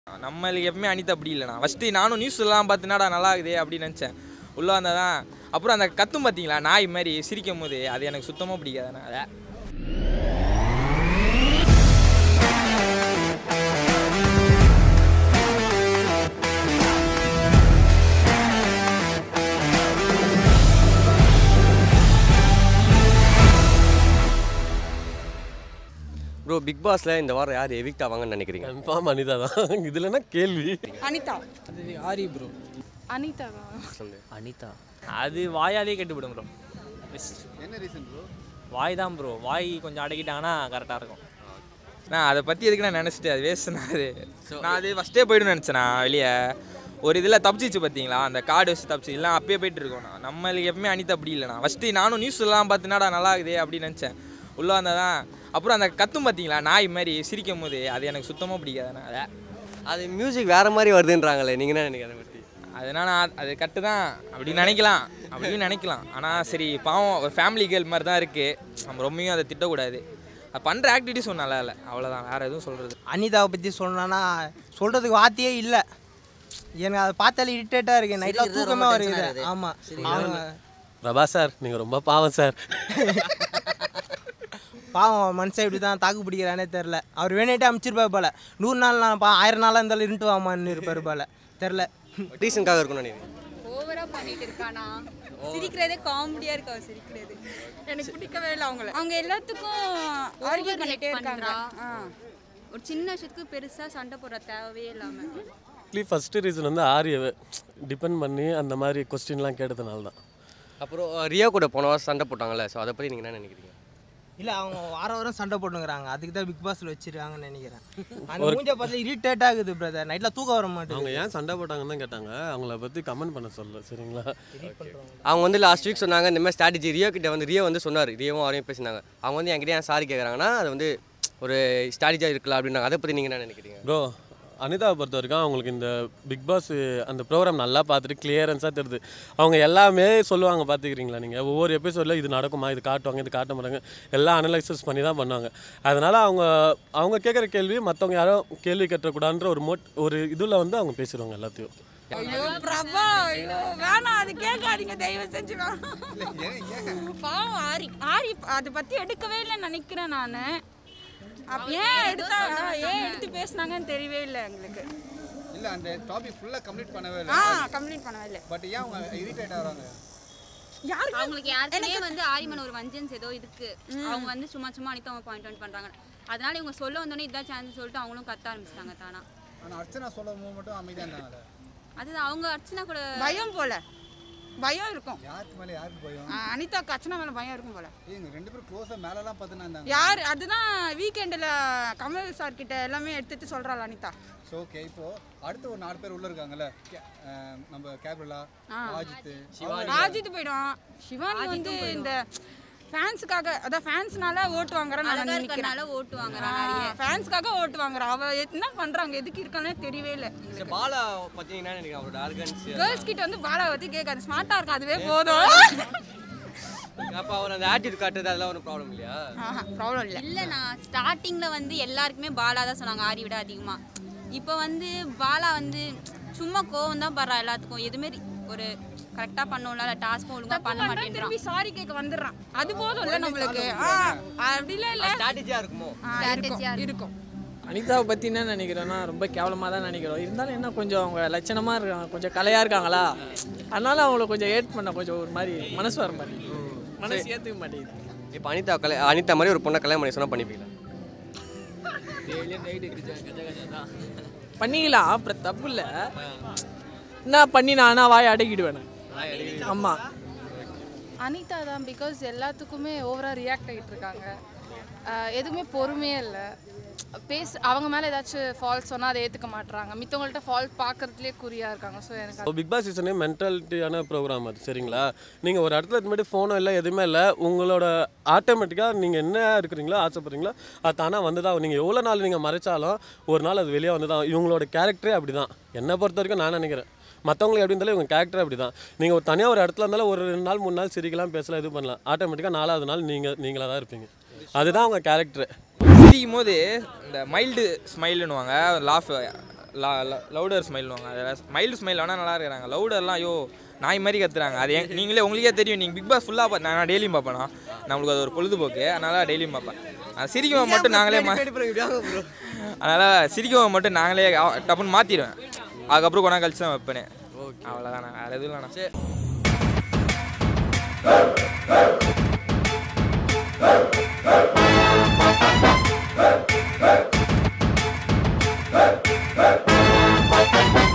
நம்மளுக்கு எப்பவுமே அனிதா அப்படி இல்லைண்ணா ஃபஸ்ட்டு நானும் நியூஸ் எல்லாம் பார்த்துனாடா நல்லா இருக்குதே அப்படின்னு நினச்சேன் உள்ளே வந்தால் தான் அப்புறம் அந்த கத்தும் பார்த்தீங்களா நாய் மாதிரி சிரிக்கும் போது அது எனக்கு சுத்தமாக பிடிக்காதுண்ணா அதை ப்ரோ பிக் பாஸ்ல இந்த வாரம் யார் எவிக்ட் ஆவாங்கன்னு நினைக்கிறீங்க கன்ஃபார்ம் அனிதா தான் இதுல என்ன கேள்வி அனிதா அது ஆரி ப்ரோ அனிதா அனிதா அது வாயாலே கெட்டுவிடும் ப்ரோ என்ன ரீசன் ப்ரோ வாய் தான் ப்ரோ வாய் கொஞ்சம் அடக்கிட்டாங்கன்னா கரெக்டாக இருக்கும் நான் அதை பற்றி எதுக்கு நான் நினச்சிட்டு அது வேஸ்ட்ண்ணா அது நான் அது ஃபஸ்ட்டே போய்டுன்னு நினச்சேண்ணா வெளியே ஒரு இதில் தப்பிச்சிச்சு பார்த்தீங்களா அந்த கார்டு வச்சு தப்பிச்சு இல்லை அப்பயே போயிட்டு இருக்கோம் நான் நம்மளுக்கு எப்பவுமே அனிதா அப்படி இல்லைண்ணா ஃபஸ்ட்டு நானும் நியூஸ் எல்லாம் பார்த்துனாடா நல்லா இருக்குதே அப்படின்னு நினச்சேன் உள்ளே வந்தால் தான் அப்புறம் அந்த கத்தும் பார்த்தீங்களா நாய் மாதிரி சிரிக்கும் போது அது எனக்கு சுத்தமாக பிடிக்காதுண்ணா அதை அது மியூசிக் வேற மாதிரி வருதுன்றாங்களே நீங்க என்ன நினைக்கிறீங்க அதை பத்தி அதனால் நான் அது கட்டு தான் அப்படின்னு நினைக்கலாம் அப்படின்னு நினைக்கலாம் ஆனால் சரி பாவம் ஒரு ஃபேமிலி கேர்ள் மாதிரி தான் இருக்குது நம்ம ரொம்பவும் அதை திட்டக்கூடாது அது பண்ணுற ஆக்டிவிட்டிஸ் ஒன்றும் நல்லா இல்லை அவ்வளோதான் வேறு எதுவும் சொல்கிறது அனிதாவை பற்றி சொல்லணும்னா சொல்கிறதுக்கு வார்த்தையே இல்லை எனக்கு அதை பார்த்தாலே இரிட்டேட்டாக இருக்குது நைட்டில் சிரிக்கிறது தூக்கமே ரொம்ப வருது tension ஆகுது. ஆமாம் சிரிக்கிறது அவங்க பிரபா சார் நீங்க ரொம்ப பாவம் சார் பாவம் மனுஷன் இப்படி தான் தாக்கு பிடிக்கிறானே தெரில அவர் வேணுட்டே அமைச்சிருப்பார் போல நூறு நாள் நான் பா ஆயிரம் நாளாக இருந்தாலும் இருந்துட்டு வாமான்னு இருப்பார் போல தெரில ரீசனுக்காக இருக்கும்னு நினைக்கிறீங்க ஓவரா பண்ணிட்டு இருக்கானா சிரிக்கிறதே காமெடியா இருக்கு அவ சிரிக்கிறது எனக்கு பிடிக்கவே இல்லை அவங்கள அவங்க எல்லாத்துக்கும் ஆர்கியூ பண்ணிட்டே இருக்காங்க ஆ. ஒரு சின்ன விஷயத்துக்கு பெருசா சண்டை போடுற தேவையே இல்லாம ஆக்சுவலி ஃபஸ்ட்டு ரீசன் வந்து ஆரியவை டிபெண்ட் பண்ணி அந்த மாதிரி கொஸ்டின்லாம் கேட்டதுனால தான் அப்புறம் ரியா கூட போன வாரம் சண்டை போட்டாங்கல்ல ஸோ அதை பத்தி நீங்க என்ன நினைக்கிறீங்க இல்லை அவங்க வாரம் வாரம் சண்டை போட்டுங்கிறாங்க அதுக்கு தான் பிக் பாஸில் வச்சிருக்காங்கன்னு நினைக்கிறேன் அந்த மூஞ்ச பார்த்து இரிட்டேட் ஆகுது பிரதர் நைட்டில் தூக்கம் வர அவங்க மாட்டேங்குது ஏன் சண்டை போட்டாங்கன்னு தான் கேட்டாங்க அவங்கள பற்றி கமெண்ட் பண்ண சொல்லல சரிங்களா அவங்க வந்து லாஸ்ட் வீக் சொன்னாங்க இந்த மாதிரி ஸ்ட்ராட்டஜி ரியோ கிட்ட வந்து ரியோ வந்து சொன்னார் ரியோவும் அவரையும் பேசினாங்க அவங்க வந்து என்கிட்ட ஏன் சாரி கேட்குறாங்கன்னா அது வந்து ஒரு ஸ்ட்ராட்டஜியாக இருக்கலாம் அப்படின்னாங்க அதை பற்றி நீங்கள் என்ன நினைக்கிறீங்க ப்ரோ அனிதாவை பொறுத்த வரைக்கும் அவங்களுக்கு இந்த பிக் பாஸ் அந்த ப்ரோக்ராம் நல்லா பார்த்துட்டு கிளியரன்ஸாக தெரியுது அவங்க எல்லாமே சொல்லுவாங்க பார்த்துக்கிறீங்களா நீங்கள் ஒவ்வொரு எபிசோடில் இது நடக்குமா இது காட்டுவாங்க இது காட்ட மாட்டாங்க எல்லாம் அனலைசஸ் பண்ணி தான் பண்ணுவாங்க அதனால் அவங்க அவங்க கேட்குற கேள்வி மற்றவங்க யாரும் கேள்வி கேட்டக்கூடாதுன்ற ஒரு மோட் ஒரு இதில் வந்து அவங்க பேசிடுவாங்க எல்லாத்தையும் ஐயோ பிரபா ஐயோ வேணாம் அது கேட்காதீங்க தயவு செஞ்சு வேணாம் பாவம் ஆரி ஆரி அதை பத்தி எடுக்கவே இல்லைன்னு நினைக்கிறேன் நான் ஏன் எடுத்தா ஏன் எடுத்து பேசுனாங்கன்னு தெரியவே இல்லை எங்களுக்கு இல்ல அந்த டாபிக் ஃபுல்லா கம்ப்ளீட் பண்ணவே ஆ இல்லை கம்ப்ளீட் பண்ணவே இல்லை பட் ஏன் அவங்க இரிட்டேட் ஆகுறாங்க யாருக்கு அவங்களுக்கு யாருக்குமே வந்து ஆரிமன் ஒரு வஞ்சன்ஸ் ஏதோ இருக்கு அவங்க வந்து சும்மா சும்மா அனிதா அவங்க பாயிண்ட் அவுட் பண்றாங்க அதனால இவங்க சொல்ல வந்தோடனே இதான் சான்ஸ் சொல்லிட்டு அவங்களும் கத்த ஆரம்பிச்சிட்டாங்க தானா ஆனா அர்ச்சனா சொல்லும் போது மட்டும் அமைதியா இருந்தாங்கல்ல அதுதான் அவங்க அர்ச்சனா கூட பயம் போல பயம் இருக்கும் யாருக்கு மேல யாருக்கு பயம் ஆ, அனிதாக்கு அச்சனா மேல பயம் இருக்கும் போல ஏய், இவங்க ரெண்டு பேரும் க்ளோஸா மேலலாம் பார்த்துனா இருந்தாங்க யார் அதுதான் வீக்கெண்டில் கமல் சார் கிட்ட எல்லாமே எடுத்துட்டு சொல்றாள் அனிதா ஸோ ஓகே இப்போ அடுத்து ஒரு நாலு பேர் உள்ள இருக்காங்கல்ல கே- அஹ் நம்ம கேப்ரலா ராஜித் ராஜித் போயிடும் சிவானி வந்து இந்த ஃபேன்ஸுக்காக அதான் ஃபேன்ஸ்னால ஓட்டு வாங்குறேன் நான் அழகா நினைக்கிறேன் இருக்கறனால ஓட்டு வாங்குறா நிறைய ஃபேன்ஸ்க்காக ஓட்டு வாங்குறா அவ என்ன பண்றாங்க எதுக்கு இருக்கானே தெரியவே இல்லை பாலா பற்றி என்ன நினைக்கிறீங்க அவரோட ஆர்கன்ஸ் கேர்ள்ஸ் கிட்ட வந்து பாலா பத்தி கேட்காது ஸ்மார்ட்டா இருக்கு அதுவே போதும் அப்போ அவர் அந்த ஆட்டிடியூட் காட்டுறது அதெல்லாம் ஒரு ப்ராப்ளம் இல்லையா ப்ராப்ளம் இல்லை இல்ல நான் ஸ்டார்டிங்ல வந்து எல்லாருக்குமே பாலா தான் சொன்னாங்க ஆரி விட அதிகமா இப்போ வந்து பாலா வந்து சும்மா கோவம் தான் படுறா எல்லாத்துக்கும் எதுவுமே ஒரு கரெக்டா பண்ணணும்ல இல்லை டாஸ்க்கும் ஒழுங்கா பண்ண பண்றான், மாட்டேன்றான் திருப்பி சாரி கேட்க வந்துடுறான் அது போதும் இல்ல நம்மளுக்கு ஆ, அப்படிலாம் இல்ல ஸ்ட்ராட்டஜியாக இருக்குமோ ஆ, இருக்கும் இருக்கும் அனிதாவை பற்றி என்ன நினைக்கிறேன்னா ரொம்ப கேவலமாக தான் நினைக்கிறோம் இருந்தாலும் என்ன கொஞ்சம் அவங்க லட்சணமாக இருக்காங்க கொஞ்சம் கலையாக இருக்காங்களா அதனால அவங்கள கொஞ்சம் ஏட் பண்ண கொஞ்சம் ஒரு மாதிரி மனசு வர மாட்டேங்குது மனசு ஏற்றுக்க மாட்டேங்குது இப்போ அனிதா கலை அனிதா மாதிரி ஒரு பொண்ணை கல்யாணம் பண்ணி சொன்னால் பண்ணிப்பீங்களா பண்ணிக்கலாம் அப்புறம் தப்பு இல்லை என்ன பண்ணி நான் வாயை அடக்கிடுவேன் ஆமாம் அனிதா தான் பிகாஸ் எல்லாத்துக்குமே ஓவராக ரியாக்ட் ஆகிட்டு இருக்காங்க ஆஹ் எதுவுமே பொறுமையே இல்லை பேச அவங்க மேலே ஏதாச்சும் ஃபால்ட் சொன்னால் அதை ஏற்றுக்க மாட்றாங்க மித்தவங்கள்ட்ட ஃபால்ட் பார்க்கறதுலேயே குறியாக இருக்காங்க ஸோ எனக்கு இப்போ பிக் பாஸ் சீசனே மென்டாலிட்டியான ப்ரோக்ராம் அது சரிங்களா நீங்கள் ஒரு இடத்துல இது மாதிரி ஃபோனோ இல்லை எதுவுமே இல்லை உங்களோட ஆட்டோமேட்டிக்காக நீங்கள் என்ன இருக்கிறீங்களோ ஆசைப்படுறீங்களோ அது தானாக வந்து தான் நீங்கள் எவ்வளோ நாள் நீங்கள் மறைச்சாலும் ஒரு நாள் அது வெளியே வந்து தான் இவங்களோட கேரக்டரே அப்படி தான் என்னை பொறுத்த வரைக்கும் நான் நினைக்கிறேன் மற்றவங்களுக்கு எப்படி இருந்தாலும் இவங்க கேரக்டர் அப்படி தான் நீங்கள் ஒரு தனியாக ஒரு இடத்துல இருந்தாலும் ஒரு ரெண்டு நாள் மூணு நாள் சிரிக்கலாம் பேசலாம் இது பண்ணலாம் ஆட்டோமேட்டிக்காக நாலாவது நாள் நீங்கள் நீங்களாக தான் இருப்பீங்க அதுதான் அவங்க கேரக்டர் சிரிக்கும் போது இந்த மைல்டு ஸ்மைலுன்னுவாங்க லாஃப் லவுடர் ஸ்மைல்வாங்க அதில் மைல்டு ஸ்மைல் வேணால் நல்லா இருக்கிறாங்க லவுடர்லாம் ஐயோ நாய் மாதிரி கத்துறாங்க அது ஏன் நீங்களே உங்களுக்கே தெரியும் நீங்கள் பிக் பாஸ் ஃபுல்லாக பார்த்து நான் டெய்லியும் பார்ப்பேனா நம்மளுக்கு அது ஒரு பொழுதுபோக்கு அதனால் டெய்லியும் பார்ப்பேன் அது சிரிக்கவும் மட்டும் நாங்களே மா அதனால் சிரிக்கவும் மட்டும் நாங்களே அ- டப்புன்னு மாற்றிடுவேன் அதுக்கப்புறம் கொண்டா கழிச்சு தான் வைப்பேனே அவ்வளோதான் நான் வேறு எதுவும் இல்லைண்ணா Hey!